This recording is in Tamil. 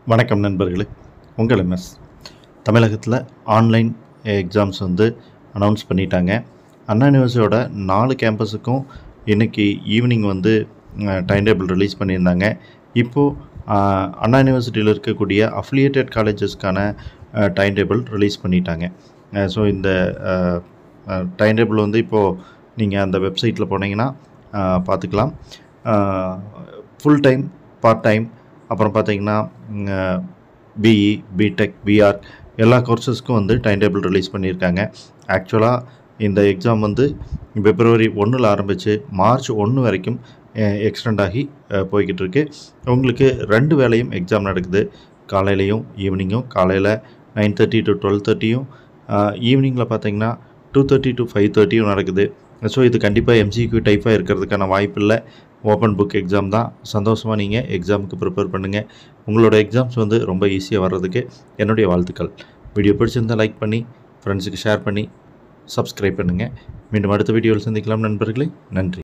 வணக்கம் நண்பர்களே உங்கள் எம்எஸ் தமிழகத்தில் ஆன்லைன் எக்ஸாம்ஸ் வந்து அனௌன்ஸ் பண்ணிட்டாங்க அண்ணா யூனிவர்சிட்டியோட நாலு கேம்பஸுக்கும் இன்றைக்கி ஈவினிங் வந்து டைம் டேபிள் ரிலீஸ் பண்ணியிருந்தாங்க இப்போது அண்ணா யூனிவர்சிட்டியில் இருக்கக்கூடிய அஃபிலியேட்டட் காலேஜஸ்க்கான டைம் டேபிள் ரிலீஸ் பண்ணிட்டாங்க ஸோ இந்த டைம் டேபிள் வந்து இப்போது நீங்கள் அந்த வெப்சைட்டில் போனீங்கன்னா அஹ், பார்த்துக்கலாம் ஃபுல் டைம் பார்ட் டைம் அப்புறம் பார்த்தீங்கன்னா பிஇ பிடெக் பிஆர் எல்லா கோர்சஸ்க்கும் வந்து டைம் டேபிள் ரிலீஸ் பண்ணியிருக்காங்க ஆக்சுவலாக இந்த எக்ஸாம் வந்து பிப்ரவரி ஒன்றில் ஆரம்பித்து மார்ச் ஒன்று வரைக்கும் எக்ஸ்டெண்ட் ஆகி அஹ், போய்கிட்டு இருக்கு உங்களுக்கு ரெண்டு வேளையும் எக்ஸாம் நடக்குது காலையிலையும் ஈவினிங்கும் காலையில் நைன் தேர்ட்டி டு டுவெல் தேர்ட்டியும் ஈவினிங்கில் பார்த்தீங்கன்னா டூ தேர்ட்டி டு ஃபைவ் தேர்ட்டியும் நடக்குது ஸோ இது கண்டிப்பாக எம்சிக்யூ டைப்பாக இருக்கிறதுக்கான வாய்ப்பு இல்லை ஓப்பன் புக் எக்ஸாம் தான் சந்தோஷமாக நீங்கள் எக்ஸாமுக்கு ப்ரிப்பேர் பண்ணுங்கள் உங்களோட எக்ஸாம்ஸ் வந்து ரொம்ப ஈஸியாக வர்றதுக்கு என்னுடைய வாழ்த்துக்கள் வீடியோ பிடிச்சிருந்தால் லைக் பண்ணி ஃப்ரெண்ட்ஸுக்கு ஷேர் பண்ணி சப்ஸ்கிரைப் பண்ணுங்கள் மீண்டும் அடுத்த வீடியோவில் சந்திக்கலாம் நண்பர்களே நன்றி